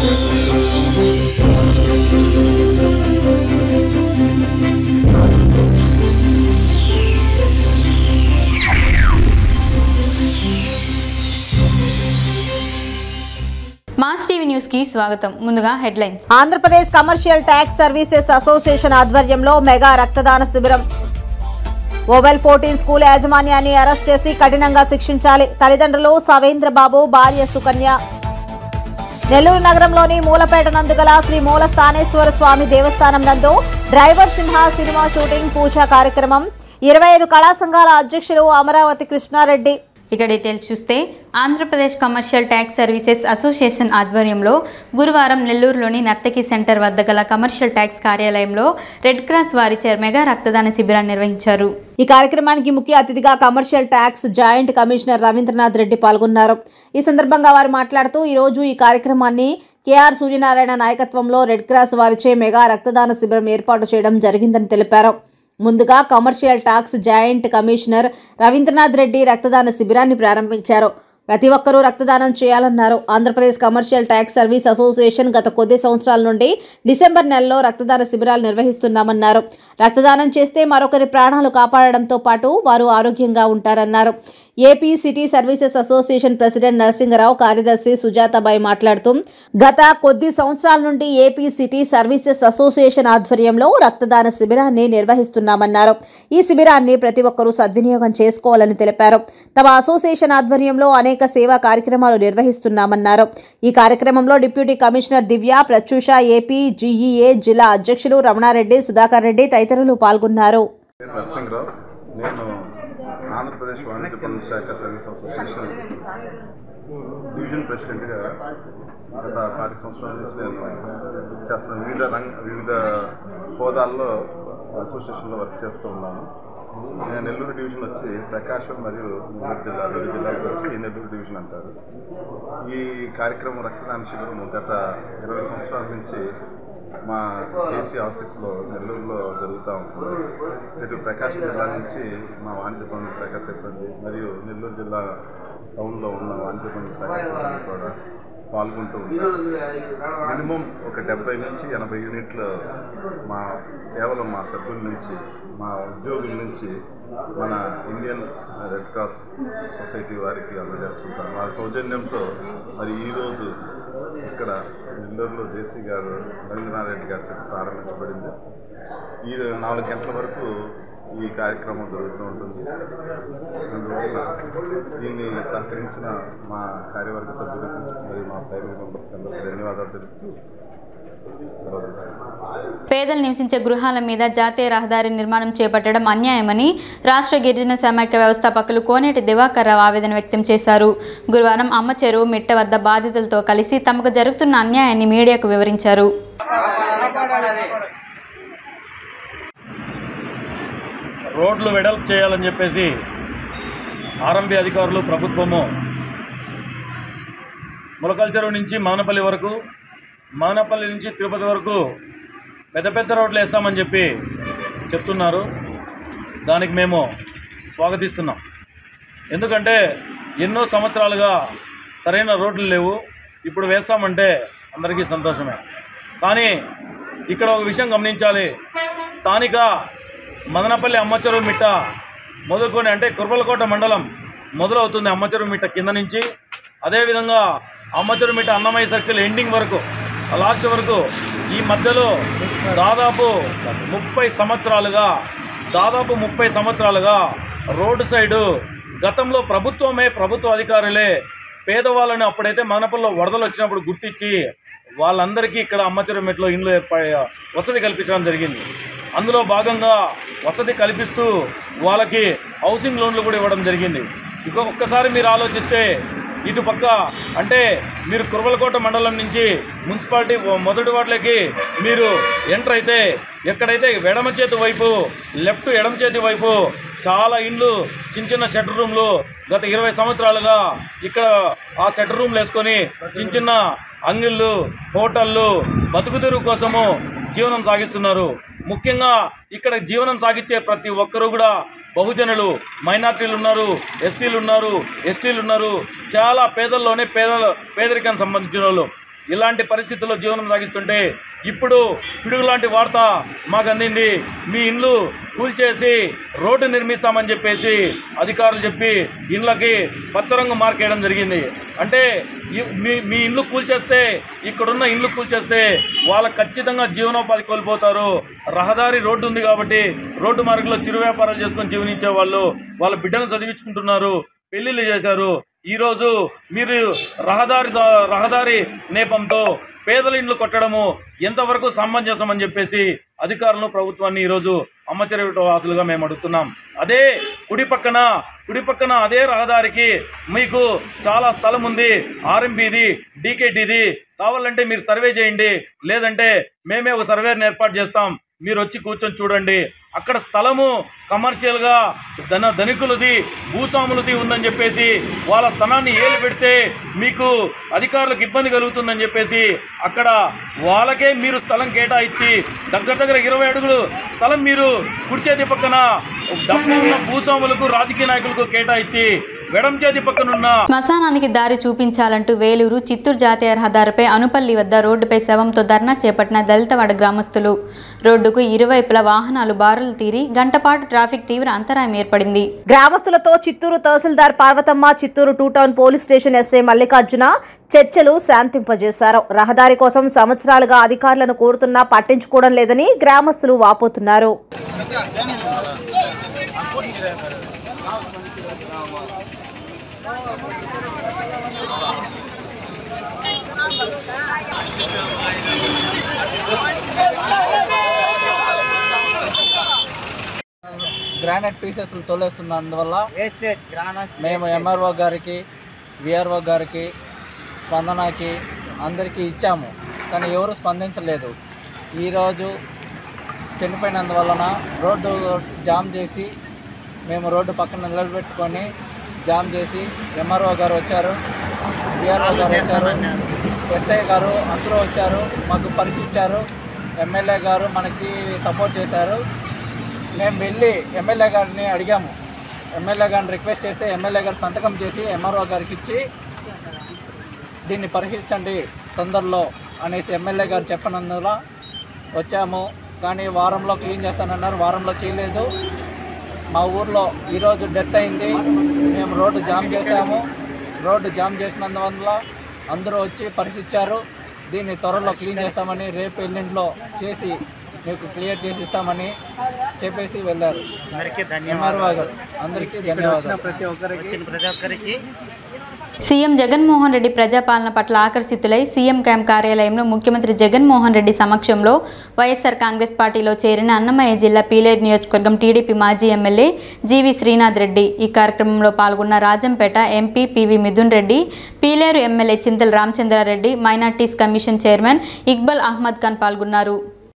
mass TV news కి స్వాగతం ముందుగా headlines Andhra Pradesh commercial tax services association ఆధ్వర్యంలో మెగా రక్తదాన శిబిరం ఓవెల్ ఫోర్టీన్ స్కూల్ యాజమాన్యాన్ని అరెస్ట్ చేసి కఠినంగా శిక్షించాలి తల్లిదండ్రులు సవేంద్రబాబు భార్య సుకన్య నెల్లూరు నగరంలోని మూలపేట నందుగల శ్రీ మూల స్థానేశ్వర స్వామి దేవస్థానం నందు డ్రైవర్ సింహ సినిమా షూటింగ్ పూజా కార్యక్రమం ఇరవై ఐదు కళా సంఘాల అధ్యక్షులు అమరావతి కృష్ణారెడ్డి ఇక డీటెయిల్స్ చూస్తే Andhra Pradesh commercial tax services association ఆధ్వర్యంలో గురువారం నెల్లూరులోని నర్తకి సెంటర్ వద్ద గల కమర్షియల్ ట్యాక్స్ కార్యాలయంలో రెడ్ క్రాస్ వారిచే మెగా రక్తదాన శిబిరాన్ని నిర్వహించారు ఈ కార్యక్రమానికి ముఖ్య అతిథిగా commercial tax joint commissioner Ravindranath Reddy పాల్గొన్నారు ఈ సందర్భంగా వారు మాట్లాడుతూ ఈ రోజు ఈ కార్యక్రమాన్ని కేఆర్ సూర్యనారాయణ నాయకత్వంలో రెడ్ క్రాస్ వారిచే మెగా రక్తదాన శిబిరం ఏర్పాటు చేయడం జరిగిందని తెలిపారు ముందుగా commercial tax joint commissioner Ravindranath Reddy రక్తదాన శిబిరాన్ని ప్రారంభించారు ప్రతి ఒక్కరూ రక్తదానం చేయాలన్నారు Andhra Pradesh commercial tax service association గత కొద్ది సంవత్సరాల నుండి డిసెంబర్ నెలలో రక్తదాన శిబిరాలు నిర్వహిస్తున్నామన్నారు రక్తదానం చేస్తే మరొకరి ప్రాణాలు కాపాడడంతో పాటు వారు ఆరోగ్యంగా ఉంటారన్నారు AP CT services association president Narasingarao కార్యదర్శి సుజాతాబాయి మాట్లాడుతూ గత కొద్ది సంవత్సరాల నుండి ఏపీ సిటీ సర్వీసెస్ అసోసియేషన్ ఆధ్వర్యంలో రక్తదాన శిబిరాన్ని నిర్వహిస్తున్నామన్నారు ఈ శిబిరాన్ని ప్రతి ఒక్కరూ సద్వినియోగం చేసుకోవాలని తెలిపారు తమ అసోసియేషన్ ఆధ్వర్యంలో అనేక సేవా కార్యక్రమాలు నిర్వహిస్తున్నామన్నారు ఈ కార్యక్రమంలో deputy commissioner Divya Pratyusha AP GEA జిల్లా అధ్యక్షులు రమణారెడ్డి సుధాకర్ రెడ్డి తదితరులు పాల్గొన్నారు పేరు నరసింహరావు నేను ఆంధ్రప్రదేశ్ వాణిజ్య పన్ను శాఖ సర్వీస్ అసోసియేషన్ డివిజన్ ప్రెసిడెంట్గా గత పాతి సంవత్సరాల నుంచి నేను చేస్తున్న వివిధ రంగ వివిధ హోదాల్లో అసోసియేషన్లో వర్క్ చేస్తూ ఉన్నాను నేను నెల్లూరు డివిజన్ వచ్చి ప్రకాశం మరియు నెల్లూరు జిల్లా రెండు జిల్లాలకు వచ్చి ఈ నెల్లూరు డివిజన్ అంటారు ఈ కార్యక్రమం రక్తదాన శిబిరం గత ఇరవై సంవత్సరాల నుంచి మా జేసీ ఆఫీస్లో నెల్లూరులో జరుగుతూ ఉంటుంది ఇటు ప్రకాశం జిల్లా నుంచి మా వాణిజ్య పన్నుల శాఖ సిబ్బంది మరియు నెల్లూరు జిల్లా టౌన్లో ఉన్న వాణిజ్య పన్నుల శాఖ సిబ్బంది కూడా పాల్గొంటూ ఉంటారు మినిమం ఒక డెబ్బై నుంచి ఎనభై యూనిట్లు మా కేవలం మా సభ్యుల నుంచి మా ఉద్యోగుల నుంచి మన ఇండియన్ రెడ్ క్రాస్ సొసైటీ వారికి అందజేస్తుంటారు వారి సౌజన్యంతో మరి ఈరోజు ఇక్కడ నెల్లూరులో జేసీ గారు రవీంద్రనాథ్ గారి చేత ప్రారంభించబడింది ఈ నాలుగు గంటల వరకు ఈ కార్యక్రమం జరుగుతూ ఉంటుంది అందువల్ల దీన్ని సహకరించిన మా కార్యవర్గ సభ్యులకు మరియు మా ప్రైవేట్ మెంబర్స్కి అందరికీ ధన్యవాదాలు తెలుపుతూ సెలవు తీసుకుంటాం పేదలు నివసించే గృహాల మీద జాతీయ రహదారి నిర్మాణం చేపట్టడం అన్యాయమని రాష్ట్ర గిరిజన సమైక్య వ్యవస్థాపకులు కోనేటి దివాకర్ రావు ఆవేదన వ్యక్తం చేశారు గురువారం అమ్మ చెరువు మిట్ట వద్ద బాధితులతో కలిసి తమకు జరుగుతున్న అన్యాయాన్ని మీడియాకు వివరించారు రోడ్లు వెడల్పు చేయాలని చెప్పేసి ఆర్ఎంబీ అధికారులు ప్రభుత్వము ములకల్ చెరువు నుంచి మదనపల్లి వరకు మదనపల్లి నుంచి తిరుపతి వరకు పెద్ద పెద్ద రోడ్లు వేస్తామని చెప్పి చెప్తున్నారు దానికి మేము స్వాగతిస్తున్నాం ఎందుకంటే ఎన్నో సంవత్సరాలుగా సరైన రోడ్లు లేవు ఇప్పుడు వేస్తామంటే అందరికీ సంతోషమే కానీ ఇక్కడ ఒక విషయం గమనించాలి స్థానిక మదనపల్లి అమ్మచెరువు మిట్ట మొదలుకొని అంటే కుర్బలకోట మండలం మొదలవుతుంది అమ్మచెరువు మిట్ట కింద నుంచి అదేవిధంగా అమ్మచెరువు మిట్ట అన్నమయ్య సర్కిల్ ఎండింగ్ వరకు లాస్ట్ వరకు ఈ మధ్యలో దాదాపు ముప్పై సంవత్సరాలుగా దాదాపు ముప్పై సంవత్సరాలుగా రోడ్డు సైడు గతంలో ప్రభుత్వమే ప్రభుత్వ అధికారులే పేదవాళ్ళని అప్పుడైతే మదనపల్లిలో వరదలు వచ్చినప్పుడు గుర్తించి వాళ్ళందరికీ ఇక్కడ అమ్మచెరువు మెట్లో ఇండ్లు ఏర్ప వసతి కల్పించడం జరిగింది అందులో భాగంగా వసతి కల్పిస్తూ వాళ్ళకి హౌసింగ్ లోన్లు కూడా ఇవ్వడం జరిగింది ఇక ఒక్కసారి మీరు ఆలోచిస్తే ఇటు పక్క అంటే మీరు కుర్వలకోట మండలం నుంచి మున్సిపాలిటీ మొదటి వాటిలోకి మీరు ఎంటర్ అయితే ఎక్కడైతే ఎడమ చేతి వైపు లెఫ్ట్ ఎడమ చేతి వైపు చాలా ఇండ్లు చిన్న చిన్న షెటర్ రూమ్లు గత ఇరవై సంవత్సరాలుగా ఇక్కడ ఆ షెటర్ రూమ్లు వేసుకొని చిన్న చిన్న అంగిళ్ళు హోటళ్ళు బతుకుతెరువు కోసము జీవనం సాగిస్తున్నారు ముఖ్యంగా ఇక్కడ జీవనం సాగించే ప్రతి ఒక్కరూ కూడా బహుజనులు మైనార్టీలు ఉన్నారు ఎస్సీలు ఉన్నారు ఎస్టీలు ఉన్నారు చాలా పేదల్లోనే పేదల పేదరికానికి సంబంధించిన వాళ్ళు ఇలాంటి పరిస్థితుల్లో జీవనం సాగిస్తుంటే ఇప్పుడు పిడుగు లాంటి వార్త మాకు అందింది మీ ఇండ్లు కూల్చేసి రోడ్డు నిర్మిస్తామని చెప్పేసి అధికారులు చెప్పి ఇండ్లకి పచ్చరంగు మార్కేయడం జరిగింది అంటే ఈ- మీ మీ ఇండ్లు కూల్చేస్తే ఇక్కడున్న ఇండ్లు కూల్చేస్తే వాళ్ళకి ఖచ్చితంగా జీవనోపాధి కోల్పోతారు రహదారి రోడ్డు ఉంది కాబట్టి రోడ్డు మార్గంలో చిరు వ్యాపారాలు చేసుకొని జీవనించే వాళ్ళు వాళ్ళ బిడ్డను చదివించుకుంటున్నారు పెళ్లిళ్ళు చేశారు ఈరోజు మీరు రహదారి దా- రహదారి నేపంతో పేదల ఇండ్లు కొట్టడము ఎంతవరకు సమంజసం అని చెప్పేసి అధికారులను ప్రభుత్వాన్ని ఈరోజు అమ్మచెరి వాసులుగా మేము అడుగుతున్నాం అదే కుడి పక్కన కుడి పక్కన అదే రహదారికి మీకు చాలా స్థలం ఉంది ఆర్ఎంపీది డీకేటీది కావాలంటే మీరు సర్వే చేయండి లేదంటే మేమే ఒక సర్వేని ఏర్పాటు చేస్తాం మీరు వచ్చి కూర్చొని చూడండి అక్కడ స్థలము కమర్షియల్గా ధన ధనికులది భూస్వాములది ఉందని చెప్పేసి వాళ్ళ స్థలాన్ని ఏలు పెడితే మీకు అధికారులకు ఇబ్బంది కలుగుతుందని చెప్పేసి అక్కడ వాళ్ళకే మీరు స్థలం కేటాయించి దగ్గర దగ్గర ఇరవై అడుగులు స్థలం మీరు కుడి చేతి పక్కన డబ్బు ఉన్న భూస్వాములకు రాజకీయ నాయకులకు కేటాయించి వెడం చేతి పక్కనున్న శ్మశానానికి దారి చూపించాలంటూ వేలూరు చిత్తూరు జాతీయ రహదారిపై అనుపల్లి వద్ద రోడ్డుపై శవంతో ధర్నా చేపట్టిన దళితవాడ గ్రామస్తులు రోడ్డుకు ఇరువైపులా వాహనాలు బారులు తీరి గంటపాటు ట్రాఫిక్ తీవ్ర అంతరాయం ఏర్పడింది గ్రామస్తులతో Chittoor tahsildar Parvathamma Chittoor two town police station SI Mallikarjuna చర్చలు శాంతింపజేశారు రహదారి కోసం సంవత్సరాలుగా అధికారులను కోరుతున్నా పట్టించుకోవడం లేదని గ్రామస్తులు వాపోతున్నారు గ్రానైట్ పీసెస్ తోలేస్తున్నందువల్ల మేము ఎంఆర్ఓ గారికి విఆర్ఓ గారికి స్పందనకి అందరికీ ఇచ్చాము కానీ ఎవరు స్పందించలేదు ఈరోజు చనిపోయినందువలన రోడ్డు జామ్ చేసి మేము రోడ్డు పక్కన నిలబెట్టుకొని జామ్ చేసి ఎంఆర్ఓ గారు వచ్చారు విఆర్ఓ గారు వచ్చారు ఎస్ఐ గారు అందరూ వచ్చారు మాకు పరిశీలించారు ఎమ్మెల్యే గారు మనకి సపోర్ట్ చేశారు మేము వెళ్ళి ఎమ్మెల్యే గారిని అడిగాము ఎమ్మెల్యే గారిని రిక్వెస్ట్ చేస్తే ఎమ్మెల్యే గారు సంతకం చేసి ఎంఆర్ఓ గారికి ఇచ్చి దీన్ని పరిశీలించండి తొందరలో అనేసి ఎమ్మెల్యే గారు చెప్పనందువల్ల వచ్చాము కానీ వారంలో క్లీన్ చేస్తానన్నారు వారంలో చేయలేదు మా ఊర్లో ఈరోజు డెత్ అయింది మేము రోడ్డు జామ్ చేశాము రోడ్డు జామ్ చేసినందువల్ల అందరూ వచ్చి పరిశీలించారు దీన్ని త్వరలో క్లీన్ చేస్తామని రేపు ఎల్లుండిలో చేసి మీకు క్లియర్ చేసి ఇస్తామని చెప్పేసి వెళ్ళారు ఎంఆర్ఓ గారు అందరికీ ధన్యవాదాలు ప్రతి ఒక్కరికి సీఎం జగన్మోహన్ రెడ్డి ప్రజాపాలన పట్ల ఆకర్షితులై సీఎం క్యాంప్ కార్యాలయంలో ముఖ్యమంత్రి జగన్మోహన్ రెడ్డి సమక్షంలో వైఎస్ఆర్ కాంగ్రెస్ పార్టీలో చేరిన అన్నమయ్య జిల్లా పీలేరు నియోజకవర్గం టీడీపీ మాజీ ఎమ్మెల్యే జీవి శ్రీనాథ్ రెడ్డి ఈ కార్యక్రమంలో పాల్గొన్న Rajampet MP PV Mithun Reddy Pileru MLA Chintala Ramachandra Reddy minorities commission chairman Iqbal Ahmed Khan పాల్గొన్నారు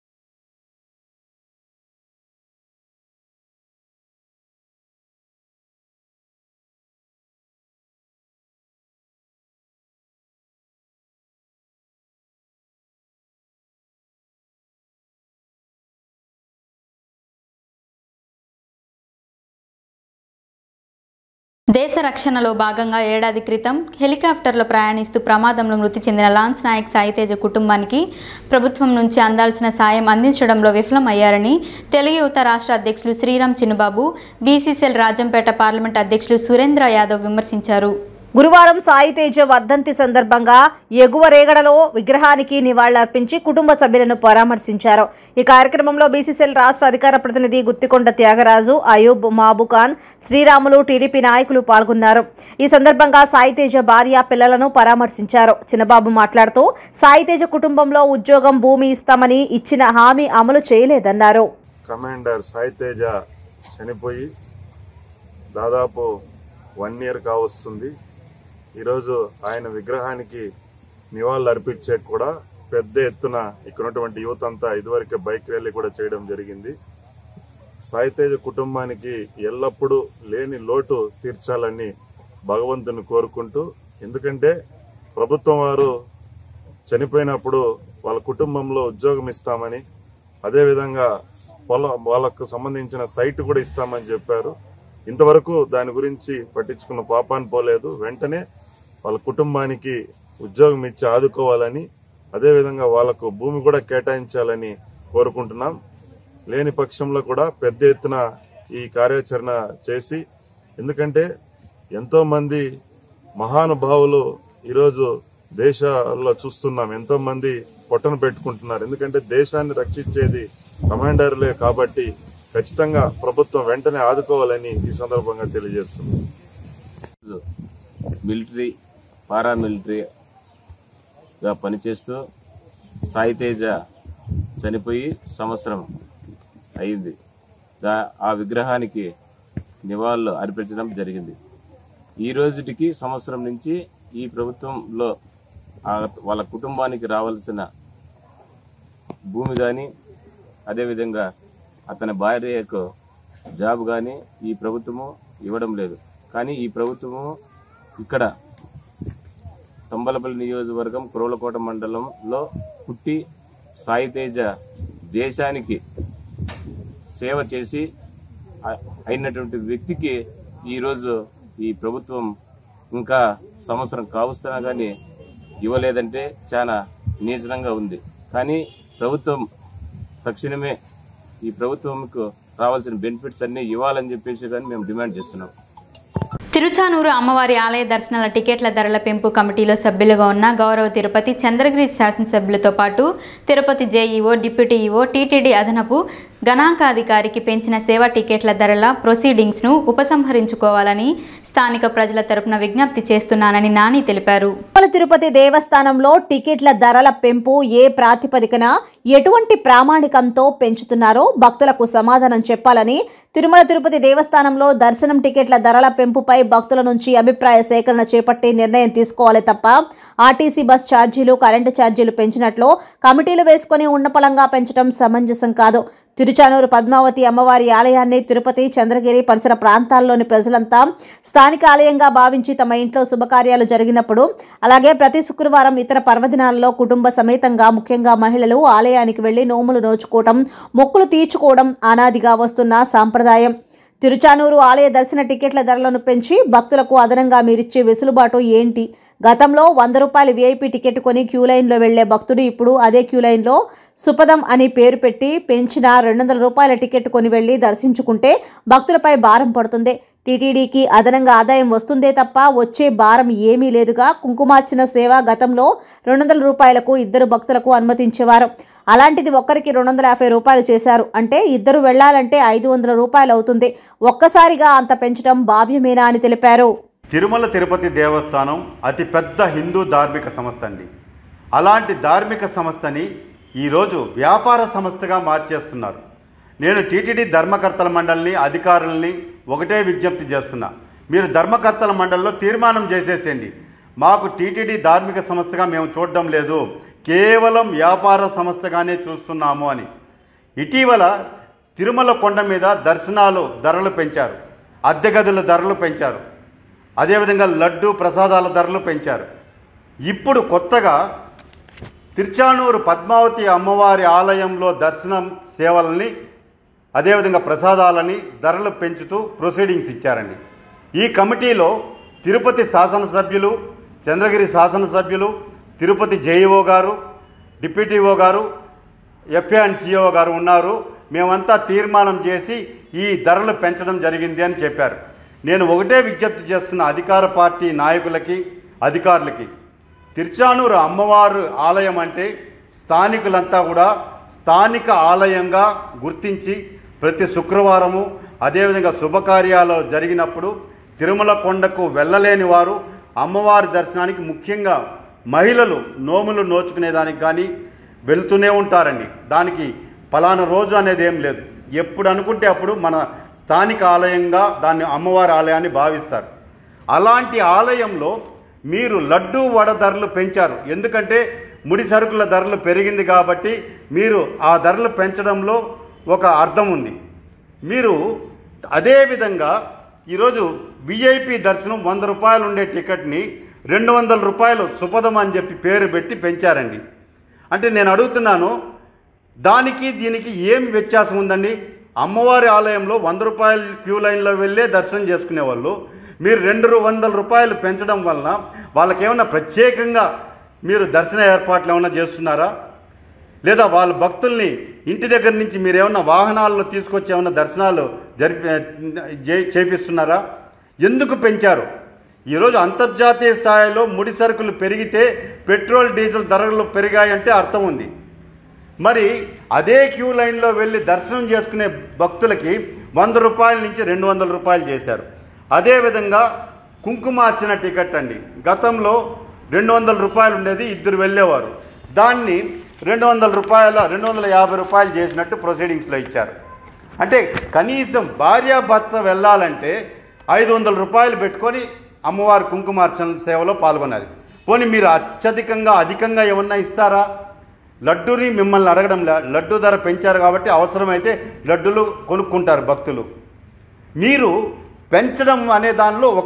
దేశ రక్షణలో భాగంగా ఏడాది క్రితం హెలికాప్టర్లో ప్రయాణిస్తూ ప్రమాదంలో మృతి చెందిన లాన్స్ నాయక్ సాయితేజ కుటుంబానికి ప్రభుత్వం నుంచి అందాల్సిన సాయం అందించడంలో విఫలమయ్యారని తెలుగు యువత రాష్ట్ర అధ్యక్షులు శ్రీరామ్ చిన్నుబాబు బీసీసీఎల్ రాజంపేట పార్లమెంట్ అధ్యక్షులు సురేంద్ర యాదవ్ విమర్శించారు గురువారం సాయితేజ వర్ధంతి సందర్భంగా ఎగువ రేగడలో విగ్రహానికి నివాళులర్పించి కుటుంబ సభ్యులను పరామర్శించారు ఈ కార్యక్రమంలో బీసీసీఎల్ రాష్ట్ర అధికార ప్రతినిధి గుత్తికొండ త్యాగరాజు అయూబ్ మాబుఖాన్ శ్రీరాములు టీడీపీ నాయకులు పాల్గొన్నారు ఈ సందర్భంగా సాయితేజ భార్య పిల్లలను పరామర్శించారు చిన్నబాబు మాట్లాడుతూ సాయితేజ కుటుంబంలో ఉద్యోగం భూమి ఇస్తామని ఇచ్చిన హామీ అమలు చేయలేదన్నారు కమాండర్ సాయితేజ చనిపోయి దాదాపు వన్ ఇయర్ కావస్తుంది ఈరోజు ఆయన విగ్రహానికి నివాళులు అర్పించే కూడా పెద్ద ఎత్తున ఇక్కడ ఉన్నటువంటి యువత అంతా ఇదివరకే బైక్ ర్యాలీ కూడా చేయడం జరిగింది సాయితేజ కుటుంబానికి ఎల్లప్పుడూ లేని లోటు తీర్చాలని భగవంతుని కోరుకుంటూ ఎందుకంటే ప్రభుత్వం వారు చనిపోయినప్పుడు వాళ్ళ కుటుంబంలో ఉద్యోగం ఇస్తామని అదేవిధంగా పొల వాళ్ళకు సంబంధించిన సైట్ కూడా ఇస్తామని చెప్పారు ఇంతవరకు దాని గురించి పట్టించుకున్న పాపాన్ని పోలేదు వెంటనే వాళ్ళ కుటుంబానికి ఉద్యోగం ఇచ్చి ఆదుకోవాలని అదేవిధంగా వాళ్లకు భూమి కూడా కేటాయించాలని కోరుకుంటున్నాం లేని పక్షంలో కూడా పెద్ద ఎత్తున ఈ కార్యాచరణ చేసి ఎందుకంటే ఎంతో మంది మహానుభావులు ఈరోజు దేశాల్లో చూస్తున్నాం ఎంతో మంది పొట్టను పెట్టుకుంటున్నారు ఎందుకంటే దేశాన్ని రక్షించేది కమాండర్లే కాబట్టి ఖచ్చితంగా ప్రభుత్వం వెంటనే ఆదుకోవాలని ఈ సందర్భంగా తెలియజేస్తుంది మిలిటరీ పారామిలిటరీగా పనిచేస్తూ సాయి తేజ చనిపోయి సంవత్సరం అయింది దా ఆ విగ్రహానికి నివాళులు అర్పించడం జరిగింది ఈ రోజుటికి సంవత్సరం నుంచి ఈ ప్రభుత్వంలో ఆ- వాళ్ళ కుటుంబానికి రావాల్సిన భూమి కానీ అదేవిధంగా అతని భార్యకు జాబ్ కానీ ఈ ప్రభుత్వము ఇవ్వడం లేదు కానీ ఈ ప్రభుత్వము ఇక్కడ తంబలపల్లి నియోజకవర్గం కురవలకోట మండలంలో పుట్టి సాయి తేజ దేశానికి సేవ చేసి ఆ- అయినటువంటి వ్యక్తికి ఈరోజు ఈ ప్రభుత్వం ఇంకా సంవత్సరం కావస్తున్నా కానీ ఇవ్వలేదంటే చాలా నీచనంగా ఉంది కానీ ప్రభుత్వం తక్షణమే ఈ ప్రభుత్వంకు రావాల్సిన బెనిఫిట్స్ అన్ని ఇవ్వాలని చెప్పేసి కానీ మేము డిమాండ్ చేస్తున్నాం తిరుచానూరు అమ్మవారి ఆలయ దర్శనాల టికెట్ల ధరల పెంపు కమిటీలో సభ్యులుగా ఉన్న గౌరవ తిరుపతి చంద్రగిరి శాసనసభ్యులతో పాటు Tirupati JEO deputy EO TTD అదనపు గణాంకాధికారికి పెంచిన సేవా టికెట్ల ధరల ప్రొసీడింగ్స్ను ఉపసంహరించుకోవాలని స్థానిక ప్రజల తరపున విజ్ఞప్తి చేస్తున్నానని నాని తెలిపారు తిరుమల తిరుపతి దేవస్థానంలో టికెట్ల ధరల పెంపు ఏ ప్రాతిపదికన ఎటువంటి ప్రామాణికంతో పెంచుతున్నారో భక్తులకు సమాధానం చెప్పాలని తిరుమల తిరుపతి దేవస్థానంలో దర్శనం టికెట్ల ధరల పెంపుపై భక్తుల నుంచి అభిప్రాయ సేకరణ చేపట్టి నిర్ణయం తీసుకోవాలి తప్ప ఆర్టీసీ బస్ ఛార్జీలు కరెంటు ఛార్జీలు పెంచినట్లు కమిటీలు వేసుకుని ఉన్నపళంగా పెంచడం సమంజసం కాదు తిరుచానూరు పద్మావతి అమ్మవారి ఆలయాన్ని తిరుపతి చంద్రగిరి పరిసర ప్రాంతాల్లోని ప్రజలంతా స్థానిక ఆలయంగా భావించి తమ ఇంట్లో శుభకార్యాలు జరిగినప్పుడు అలాగే ప్రతి శుక్రవారం ఇతర పర్వదినాల్లో కుటుంబ సమేతంగా ముఖ్యంగా మహిళలు ఆలయానికి వెళ్లి నోములు నోచుకోవడం మొక్కులు తీర్చుకోవడం అనాదిగా వస్తున్న సాంప్రదాయం తిరుచానూరు ఆలయ దర్శన టికెట్ల ధరలను పెంచి భక్తులకు అదనంగా మీరిచ్చే వెసులుబాటు ఏంటి గతంలో వంద రూపాయల వీఐపీ టికెట్ కొని క్యూ లైన్లో వెళ్లే భక్తుడు ఇప్పుడు అదే క్యూ లైన్లో సుపదం అని పేరు పెట్టి పెంచిన రెండు వందల రూపాయల టికెట్ కొని వెళ్లి దర్శించుకుంటే భక్తులపై భారం పడుతుంది టీటీడీకి అదనంగా ఆదాయం వస్తుందే తప్ప వచ్చే భారం ఏమీ లేదుగా కుంకుమార్చన సేవ గతంలో రెండు వందల రూపాయలకు ఇద్దరు భక్తులకు అనుమతించేవారు అలాంటిది ఒక్కరికి రెండు వందల యాభై రూపాయలు చేశారు అంటే ఇద్దరు వెళ్లాలంటే ఐదు వందల రూపాయలు అవుతుంది ఒక్కసారిగా అంత పెంచడం భావ్యమేనా అని తెలిపారు తిరుమల తిరుపతి దేవస్థానం అతి పెద్ద హిందూ ధార్మిక సంస్థ అండి అలాంటి ధార్మిక సంస్థని ఈరోజు వ్యాపార సంస్థగా మార్చేస్తున్నారు నేను టీటీడీ ధర్మకర్తల మండలిని అధికారుల్ని ఒకటే విజ్ఞప్తి చేస్తున్నా మీరు ధర్మకర్తల మండలిలో తీర్మానం చేసేసేయండి మాకు టీటీడీ ధార్మిక సంస్థగా మేము చూడడం లేదు కేవలం వ్యాపార సంస్థగానే చూస్తున్నాము అని ఇటీవల తిరుమల కొండ మీద దర్శనాలు ధరలు పెంచారు అద్దె గదుల ధరలు పెంచారు అదేవిధంగా లడ్డు ప్రసాదాల ధరలు పెంచారు ఇప్పుడు కొత్తగా తిరుచానూరు పద్మావతి అమ్మవారి ఆలయంలో దర్శనం సేవలని అదేవిధంగా ప్రసాదాలని ధరలు పెంచుతూ ప్రొసీడింగ్స్ ఇచ్చారండి ఈ కమిటీలో తిరుపతి శాసనసభ్యులు చంద్రగిరి శాసనసభ్యులు తిరుపతి జేఈఓ గారు డిప్యూటీఓ గారు ఎఫ్ఏ అండ్ సిఓ గారు ఉన్నారు మేమంతా తీర్మానం చేసి ఈ ధరలు పెంచడం జరిగింది అని చెప్పారు నేను ఒకటే విజ్ఞప్తి చేస్తున్న అధికార పార్టీ నాయకులకి అధికారులకి తిరుచానూరు అమ్మవారు ఆలయం అంటే స్థానికులంతా కూడా స్థానిక ఆలయంగా గుర్తించి ప్రతి శుక్రవారము అదేవిధంగా శుభకార్యాలు జరిగినప్పుడు తిరుమల కొండకు వెళ్ళలేని వారు అమ్మవారి దర్శనానికి ముఖ్యంగా మహిళలు నోములు నోచుకునేదానికి కానీ వెళ్తూనే ఉంటారండి దానికి ఫలానా రోజు అనేది ఏం లేదు ఎప్పుడు అనుకుంటే అప్పుడు మన స్థానిక ఆలయంగా దాన్ని అమ్మవారి ఆలయాన్ని భావిస్తారు అలాంటి ఆలయంలో మీరు లడ్డూ వడ ధరలు పెంచారు ఎందుకంటే ముడి సరుకుల ధరలు పెరిగింది కాబట్టి మీరు ఆ ధరలు పెంచడంలో ఒక అర్థం ఉంది మీరు అదేవిధంగా ఈరోజు విఐపి దర్శనం వంద రూపాయలు ఉండే టికెట్ని రెండు వందల రూపాయలు సుపదం అని చెప్పి పేరు పెట్టి పెంచారండి అంటే నేను అడుగుతున్నాను దానికి దీనికి ఏం వ్యత్యాసం ఉందండి అమ్మవారి ఆలయంలో వంద రూపాయల క్యూ లైన్లో వెళ్ళే దర్శనం చేసుకునే వాళ్ళు మీరు రెండు వందల రూపాయలు పెంచడం వలన వాళ్ళకేమన్నా ప్రత్యేకంగా మీరు దర్శన ఏర్పాట్లు ఏమైనా చేస్తున్నారా లేదా వాళ్ళ భక్తుల్ని ఇంటి దగ్గర నుంచి మీరు ఏమన్నా వాహనాల్లో తీసుకొచ్చి ఏమన్నా దర్శనాలు జరిపి చే- చేపిస్తున్నారా ఎందుకు పెంచారు ఈరోజు అంతర్జాతీయ స్థాయిలో ముడి సరుకులు పెరిగితే పెట్రోల్ డీజిల్ ధరలు పెరిగాయంటే అర్థం ఉంది మరి అదే క్యూ లైన్లో వెళ్ళి దర్శనం చేసుకునే భక్తులకి వంద రూపాయల నుంచి రెండు వందల రూపాయలు చేశారు అదేవిధంగా కుంకుమార్చన టికెట్ అండి గతంలో రెండు వందల రూపాయలు ఉండేది ఇద్దరు వెళ్ళేవారు దాన్ని రెండు వందల రూపాయల రెండు వందల యాభై రూపాయలు చేసినట్టు ప్రొసీడింగ్స్లో ఇచ్చారు అంటే కనీసం భార్యాభర్త వెళ్ళాలంటే ఐదు వందల రూపాయలు పెట్టుకొని అమ్మవారి కుంకుమార్చన సేవలో పాల్గొనాలి పోనీ మీరు అత్యధికంగా అధికంగా ఏమన్నా ఇస్తారా లడ్డూని మిమ్మల్ని అడగడం లే లడ్డు ధర పెంచారు కాబట్టి అవసరమైతే లడ్డులు కొనుక్కుంటారు భక్తులు మీరు పెంచడం అనే దానిలో ఒక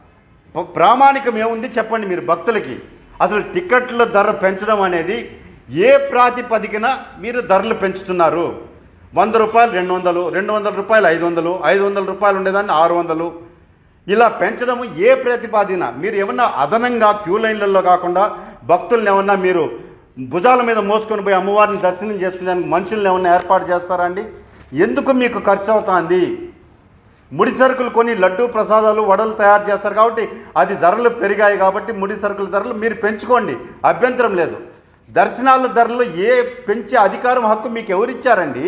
ప- ప్రామాణికం ఏముంది చెప్పండి మీరు భక్తులకి అసలు టికెట్ల ధర పెంచడం అనేది ఏ ప్రాతిపదికన మీరు ధరలు పెంచుతున్నారు వంద రూపాయలు రెండు వందలు రెండు వందల రూపాయలు ఐదు వందలు ఐదు వందల రూపాయలు ఉండేదాన్ని ఆరు వందలు ఇలా పెంచడము ఏ ప్రతిపాదిన మీరు ఏమన్నా అదనంగా క్యూ లైన్లలో కాకుండా భక్తుల్ని ఏమన్నా మీరు భుజాల మీద మోసుకొని పోయి అమ్మవారిని దర్శనం చేసుకునేందుకు మనుషుల్ని ఏమన్నా ఏర్పాటు చేస్తారా అండి ఎందుకు మీకు ఖర్చు అవుతుంది ముడి సరుకులు కొని లడ్డు ప్రసాదాలు వడలు తయారు చేస్తారు కాబట్టి అది ధరలు పెరిగాయి కాబట్టి ముడి సరుకుల ధరలు మీరు పెంచుకోండి అభ్యంతరం లేదు దర్శనాల ధరలు ఏ పెంచే అధికారం హక్కు మీకు ఎవరిచ్చారండి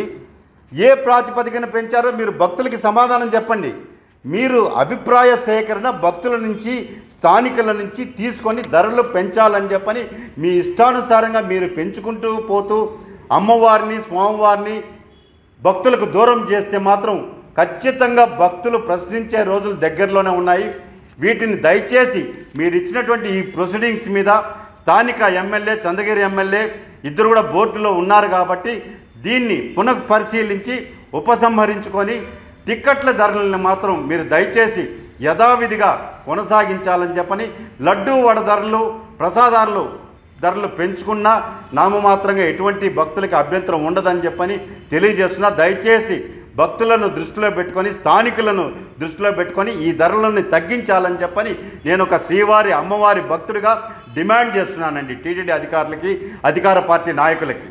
ఏ ప్రాతిపదికన పెంచారో మీరు భక్తులకి సమాధానం చెప్పండి మీరు అభిప్రాయ సేకరణ భక్తుల నుంచి స్థానికుల నుంచి తీసుకొని ధరలు పెంచాలని చెప్పని మీ ఇష్టానుసారంగా మీరు పెంచుకుంటూ పోతూ అమ్మవారిని స్వామివారిని భక్తులకు దూరం చేస్తే మాత్రం ఖచ్చితంగా భక్తులు ప్రశ్నించే రోజులు దగ్గరలోనే ఉన్నాయి వీటిని దయచేసి మీరు ఇచ్చినటువంటి ఈ ప్రొసీడింగ్స్ మీద స్థానిక ఎమ్మెల్యే చంద్రగిరి ఎమ్మెల్యే ఇద్దరు కూడా బోర్డులో ఉన్నారు కాబట్టి దీన్ని పునః పరిశీలించి ఉపసంహరించుకొని టిక్కెట్ల ధరలను మాత్రం మీరు దయచేసి యథావిధిగా కొనసాగించాలని చెప్పని లడ్డూ వడ ధరలు ప్రసాదాలు ధరలు పెంచుకున్నా నామమాత్రంగా ఎటువంటి భక్తులకి అభ్యంతరం ఉండదని చెప్పని తెలియజేస్తున్నా దయచేసి భక్తులను దృష్టిలో పెట్టుకొని స్థానికులను దృష్టిలో పెట్టుకొని ఈ ధరలను తగ్గించాలని చెప్పని నేను ఒక శ్రీవారి అమ్మవారి భక్తుడిగా డిమాండ్ చేస్తున్నానండి టీటీడీ అధికారులకి అధికార పార్టీ నాయకులకి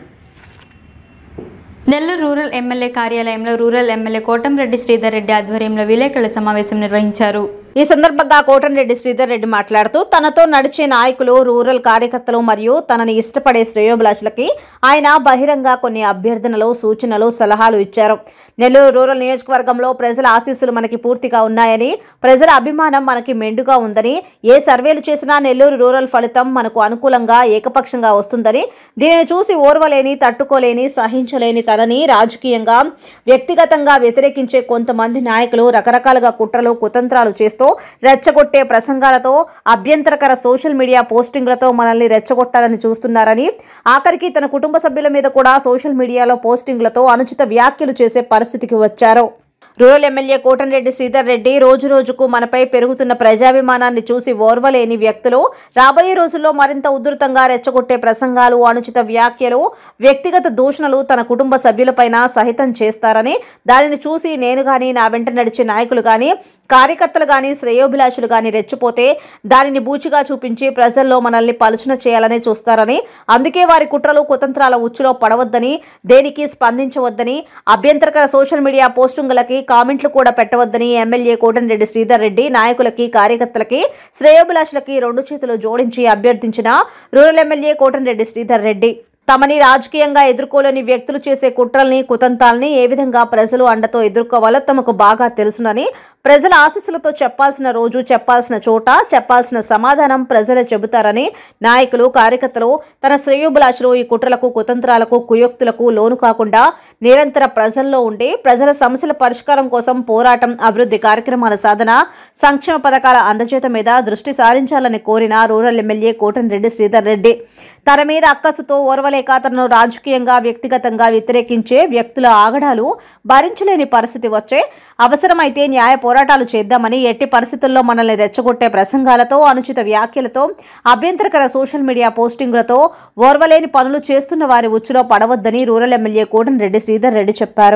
నెల్లూరు రూరల్ ఎమ్మెల్యే కార్యాలయంలో రూరల్ ఎమ్మెల్యే కోటంరెడ్డి శ్రీధర్ రెడ్డి ఆధ్వర్యంలో విలేకరుల సమావేశం నిర్వహించారు ఈ సందర్భంగా కోటంరెడ్డి శ్రీధర్ రెడ్డి మాట్లాడుతూ తనతో నడిచే నాయకులు రూరల్ కార్యకర్తలు మరియు తనని ఇష్టపడే శ్రేయోభిలాషులకి ఆయన బహిరంగ కొన్ని అభ్యర్థనలు సూచనలు సలహాలు ఇచ్చారు నెల్లూరు రూరల్ నియోజకవర్గంలో ప్రజల ఆశీస్సులు మనకి పూర్తిగా ఉన్నాయని ప్రజల అభిమానం మనకి మెండుగా ఉందని ఏ సర్వేలు చేసినా నెల్లూరు రూరల్ ఫలితం మనకు అనుకూలంగా ఏకపక్షంగా వస్తుందని దీనిని చూసి ఓర్వలేని తట్టుకోలేని సహించలేని తనని రాజకీయంగా వ్యక్తిగతంగా వ్యతిరేకించే కొంతమంది నాయకులు రకరకాలుగా కుట్రలు కుతంత్రాలు చేస్తూ రెచ్చగొట్టే ప్రసంగాలతో అభ్యంతరకర సోషల్ మీడియా పోస్టింగ్లతో మనల్ని రెచ్చగొట్టాలని చూస్తున్నారని ఆఖరికి తన కుటుంబ సభ్యుల మీద కూడా సోషల్ మీడియాలో పోస్టింగ్లతో అనుచిత వ్యాఖ్యలు చేసే పరిస్థితికి వచ్చారు రూరల్ ఎమ్మెల్యే కోటంరెడ్డి శ్రీధర్ రెడ్డి రోజు రోజుకు మనపై పెరుగుతున్న ప్రజాభిమానాన్ని చూసి ఓర్వలేని వ్యక్తులు రాబోయే రోజుల్లో మరింత ఉధృతంగా రెచ్చగొట్టే ప్రసంగాలు అనుచిత వ్యాఖ్యలు వ్యక్తిగత దూషణలు తన కుటుంబ సభ్యులపైన సహితం చేస్తారని దానిని చూసి నేను గాని నా వెంట నడిచే నాయకులు గాని కార్యకర్తలు గాని శ్రేయోభిలాషులు గాని రెచ్చిపోతే దానిని బూచిగా చూపించి ప్రజల్లో మనల్ని పలుచన చేయాలని చూస్తారని అందుకే వారి కుట్రలు కుతంత్రాల ఉచ్చులో పడవద్దని దేనికి స్పందించవద్దని అభ్యంతరకర సోషల్ మీడియా పోస్టింగులకి కామెంట్లు కూడా పెట్టవద్దని ఎమ్మెల్యే కోటంరెడ్డి శ్రీధర్ రెడ్డి నాయకులకి కార్యకర్తలకి శ్రేయోభిలాషులకి రెండు చేతులు జోడించి అభ్యర్థించిన రూరల్ ఎమ్మెల్యే కోటంరెడ్డి శ్రీధర్ రెడ్డి తమని రాజకీయంగా ఎదుర్కోలేని వ్యక్తులు చేసే కుట్రల్ని కుతంతాల్ని ఏ విధంగా ప్రజలు అండతో ఎదుర్కోవాలో తమకు బాగా తెలుసునని ప్రజల ఆశీస్సులతో చెప్పాల్సిన రోజు చెప్పాల్సిన చోట చెప్పాల్సిన సమాధానం ప్రజలే చెబుతారని నాయకులు కార్యకర్తలు తన శ్రేయోభిలాషులు ఈ కుట్రలకు కుతంత్రాలకు కుయోక్తులకు లోను కాకుండా నిరంతర ప్రజల్లో ఉండి ప్రజల సమస్యల పరిష్కారం కోసం పోరాటం అభివృద్ధి కార్యక్రమాల సాధన సంక్షేమ పథకాల అందజేత మీద దృష్టి సారించాలని కోరిన రూరల్ ఎమ్మెల్యే కోటంరెడ్డి శ్రీధర్ రెడ్డి తన మీద అక్కసుతో ఓర్వలేక తనను రాజకీయంగా వ్యక్తిగతంగా వ్యతిరేకించే వ్యక్తుల ఆగడాలు భరించలేని పరిస్థితి వచ్చే అవసరమైతే న్యాయ పోరాటాలు చేద్దామని ఎట్టి పరిస్థితుల్లో మనల్ని రెచ్చగొట్టే ప్రసంగాలతో అనుచిత వ్యాఖ్యలతో అభ్యంతరకర సోషల్ మీడియా పోస్టింగులతో ఓర్వలేని పనులు చేస్తున్న వారి ఉచ్చులో పడవద్దని రూరల్ ఎమ్మెల్యే కోటంరెడ్డి శ్రీధర్ రెడ్డి చెప్పారు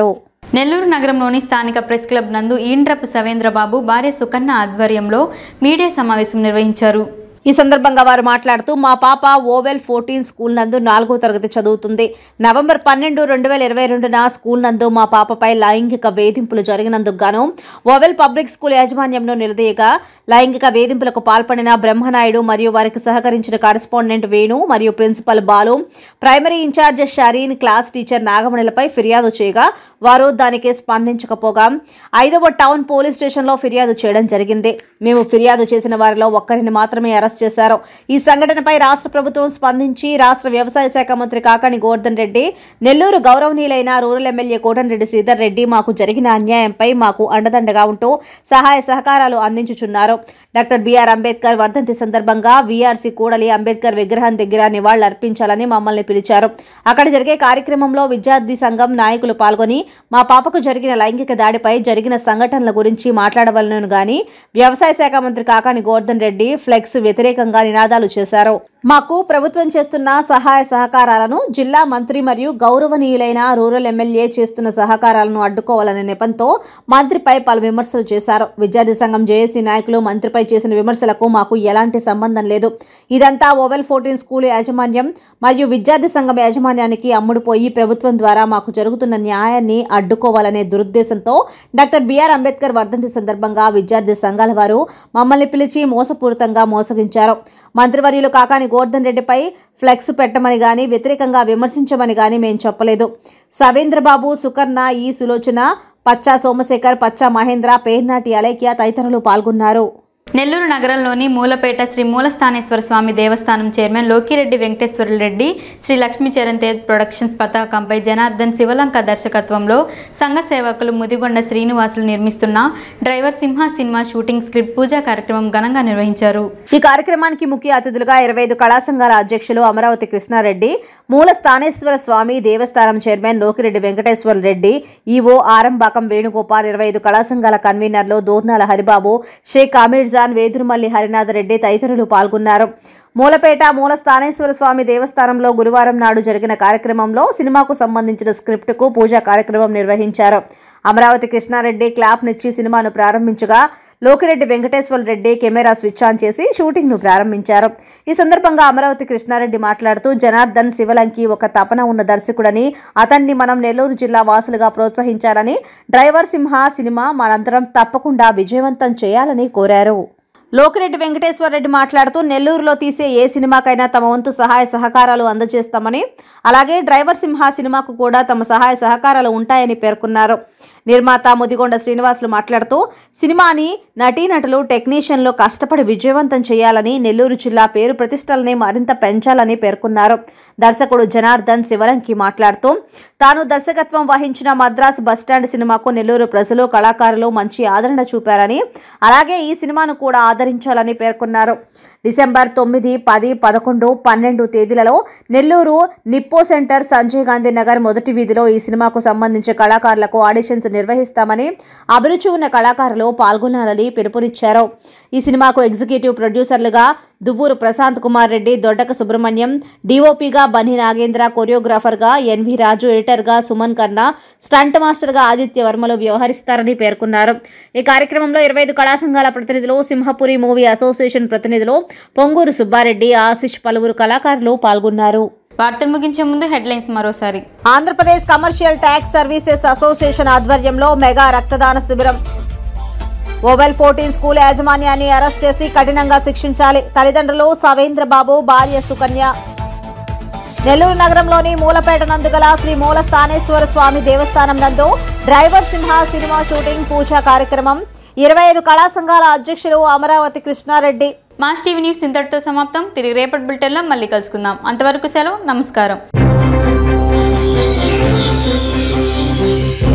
నెల్లూరు నగరంలోని స్థానిక ప్రెస్ క్లబ్ నందు ఈండ్రపు సవేంద్రబాబు భార్య సుకన్న ఆధ్వర్యంలో మీడియా సమావేశం నిర్వహించారు ఈ సందర్భంగా వారు మాట్లాడుతూ మా పాప ఓవెల్ ఫోర్టీన్ స్కూల్ నందు నాలుగో తరగతి చదువుతుంది నవంబర్ పన్నెండు రెండు వేల ఇరవై రెండున స్కూల్ నందు మా పాపపై లైంగిక వేధింపులు జరిగినందుకు గాను ఓవెల్ పబ్లిక్ స్కూల్ యాజమాన్యంను నిలదీయగా లైంగిక వేధింపులకు పాల్పడిన బ్రహ్మనాయుడు మరియు వారికి సహకరించిన కరెస్పాండెంట్ వేణు మరియు principal Balu primary incharge Shireen class teacher నాగమణిలపై ఫిర్యాదు చేయగా వారు దానికి స్పందించకపోగా ఐదవ టౌన్ పోలీస్ స్టేషన్లో ఫిర్యాదు చేయడం జరిగింది మేము ఫిర్యాదు చేసిన వారిలో ఒక్కరిని మాత్రమే అరెస్ట్ చేశారు ఈ సంఘటనపై రాష్ట్ర ప్రభుత్వం స్పందించి రాష్ట్ర వ్యవసాయ శాఖ మంత్రి కాకాని గోవర్ధన్ రెడ్డి నెల్లూరు గౌరవనీయులైన రూరల్ ఎమ్మెల్యే కోటంరెడ్డి శ్రీధర్ రెడ్డి మాకు జరిగిన అన్యాయంపై మాకు అండదండగా ఉంటూ సహాయ సహకారాలు అందించుచున్నారు డాక్టర్ బిఆర్ అంబేద్కర్ వర్ధంతి సందర్భంగా వీఆర్సీ కూడలి అంబేద్కర్ విగ్రహం దగ్గర నివాళులర్పించాలని మమ్మల్ని పిలిచారు అక్కడ జరిగే కార్యక్రమంలో విద్యార్థి సంఘం నాయకులు పాల్గొని మా పాపకు జరిగిన లైంగిక దాడిపై జరిగిన సంఘటనల గురించి మాట్లాడవలను గాని వ్యవసాయ శాఖ మంత్రి కాకాని గోవర్ధన్ రెడ్డి ఫ్లెక్స్ వ్యతిరేకంగా నినాదాలు చేశారు మాకు ప్రభుత్వం చేస్తున్న సహాయ సహకారాలను జిల్లా మంత్రి మరియు గౌరవనీయులైన రూరల్ ఎమ్మెల్యే చేస్తున్న సహకారాలను అడ్డుకోవాలనే నెపంతో మంత్రిపై పలు విమర్శలు చేశారు విద్యార్థి సంఘం జేఏసీ నాయకులు మంత్రిపై చేసిన విమర్శలకు మాకు ఎలాంటి సంబంధం లేదు ఇదంతా ఓవెల్ ఫోర్టీన్ స్కూల్ యాజమాన్యం మరియు విద్యార్థి సంఘం యాజమాన్యానికి అమ్ముడుపోయి ప్రభుత్వం ద్వారా మాకు జరుగుతున్న న్యాయాన్ని అడ్డుకోవాలనే దురుద్దేశంతో డాక్టర్ బిఆర్ అంబేద్కర్ వర్ధంతి సందర్భంగా విద్యార్థి సంఘాల వారు మమ్మల్ని పిలిచి మోసపూరితంగా మోసగించారు మంత్రివర్యులు కాకాని గోవర్ధన్ రెడ్డిపై ఫ్లెక్స్ పెట్టమని గాని వ్యతిరేకంగా విమర్శించమని గాని మేము చెప్పలేదు సవేంద్రబాబు సుకర్ణ ఈ సులోచన పచ్చా సోమశేఖర్ పచ్చా మహేంద్ర పేర్నాటి అలేఖ్య తదితరులు పాల్గొన్నారు నెల్లూరు నగరంలోని మూలపేట శ్రీ మూలస్థానేశ్వర స్వామి దేవస్థానం చైర్మన్ లోకిరెడ్డి వెంకటేశ్వర రెడ్డి శ్రీ లక్ష్మీ చరణ్ తేజ్ ప్రొడక్షన్స్ పతాకంపై జనార్దన్ శివలంక దర్శకత్వంలో సంఘ సేవకులు ముదిగొండ శ్రీనివాసులు నిర్మిస్తున్న driver Simha cinema shooting script పూజా కార్యక్రమం ఘనంగా నిర్వహించారు ఈ కార్యక్రమానికి ముఖ్య అతిథులుగా ఇరవై ఐదు కళా సంఘాల అధ్యక్షులు అమరావతి కృష్ణారెడ్డి మూల స్థానేశ్వర స్వామి దేవస్థానం చైర్మన్ లోకిరెడ్డి వెంకటేశ్వర రెడ్డి ఈవో ఆరంబాకం వేణుగోపాల్ ఇరవై ఐదు కళా సంఘాల కన్వీనర్లు దూర్నాల హరిబాబు షేక్ అమీర్జాన్ వేదురుమల్లి హరినాథ్ రెడ్డి తదితరులు పాల్గొన్నారు మూలపేట మూల స్థానేశ్వర స్వామి దేవస్థానంలో గురువారం నాడు జరిగిన కార్యక్రమంలో సినిమాకు సంబంధించిన స్క్రిప్టుకు పూజా కార్యక్రమం నిర్వహించారు అమరావతి కృష్ణారెడ్డి క్లాప్నిచ్చి సినిమాను ప్రారంభించగా Lokireddy Venkateswara Reddy camera switch on చేసి షూటింగ్ ను ప్రారంభించారు ఈ సందర్భంగా అమరావతి కృష్ణారెడ్డి మాట్లాడుతూ జనార్దన్ శివలంకి ఒక తపన ఉన్న దర్శకుడని అతన్ని మనం నెల్లూరు జిల్లా వాసులుగా ప్రోత్సహించాలని డ్రైవర్ సింహ సినిమా మనందరం తప్పకుండా విజయవంతం చేయాలని కోరారు లోకిరెడ్డి వెంకటేశ్వర రెడ్డి మాట్లాడుతూ నెల్లూరులో తీసే ఏ సినిమాకైనా తమ వంతు సహాయ సహకారాలు అందజేస్తామని అలాగే డ్రైవర్ సింహ సినిమాకు కూడా తమ సహాయ సహకారాలు ఉంటాయని పేర్కొన్నారు నిర్మాత ముదిగొండ శ్రీనివాసులు మాట్లాడుతూ సినిమాని నటీనటులు టెక్నీషియన్లు కష్టపడి విజయవంతం చేయాలని నెల్లూరు జిల్లా పేరు ప్రతిష్టలని మరింత పెంచాలని పేర్కొన్నారు దర్శకుడు జనార్దన్ శివలంకి మాట్లాడుతూ తాను దర్శకత్వం వహించిన మద్రాసు బస్టాండ్ సినిమాకు నెల్లూరు ప్రజలు కళాకారులు మంచి ఆదరణ చూపారని అలాగే ఈ సినిమాను కూడా ఆదరించాలని పేర్కొన్నారు డిసెంబర్ తొమ్మిది పది పదకొండు పన్నెండు తేదీలలో నెల్లూరు నిప్పో సెంటర్ సంజయ్ గాంధీ నగర్ మొదటి వీధిలో ఈ సినిమాకు సంబంధించిన కళాకారులకు ఆడిషన్స్ నిర్వహిస్తామని అభిరుచి ఉన్న కళాకారులు పాల్గొనాలని పిలుపునిచ్చారు ఈ సినిమాకు ఎగ్జిక్యూటివ్ ప్రొడ్యూసర్లుగా దువ్వూరు ప్రశాంత్ కుమార్ రెడ్డి దొడ్డక సుబ్రహ్మణ్యం డిఓపిగా బన్ని నాగేంద్ర కొరియోగ్రాఫర్గా ఎన్వి రాజు ఎడిటర్గా సుమన్ కర్ణ స్టంట్ మాస్టర్గా ఆదిత్య వర్మలు వ్యవహరిస్తారని పేర్కొన్నారు ఈ కార్యక్రమంలో ఇరవై ఐదు కళా సంఘాల ప్రతినిధులు సింహపురి మూవీ అసోసియేషన్ ప్రతినిధులు పొంగూరు సుబ్బారెడ్డి ఆశిష్ పలువురు కళాకారులు పాల్గొన్నారు వార్తలు ముగించే ముందు హెడ్లైన్స్ మరోసారి Andhra Pradesh commercial tax services association ఆధ్వర్యంలో మెగా రక్తదాన శిబిరం ఓవెల్ ఫోర్టీన్ స్కూల్ యాజమాన్యాన్ని అరెస్ట్ చేసి కఠినంగా శిక్షించాలి తల్లిదండ్రులు సవేంద్ర బాబు భార్య సుకన్య నెల్లూరు నగరంలోని మూలపేట నందుగల శ్రీ మూల స్థానేశ్వర స్వామి దేవస్థానం నందు డ్రైవర్ సింహ సినిమా షూటింగ్ పూజా కార్యక్రమం ఇరవై ఐదు కళా సంఘాల అధ్యక్షులు Amaravati Krishna Reddy mass TV news ఇంతటితో సమాప్తం తిరిగి రేపటి బులెటిన్లో మళ్ళీ కలుసుకుందాం అంతవరకు సెలవు నమస్కారం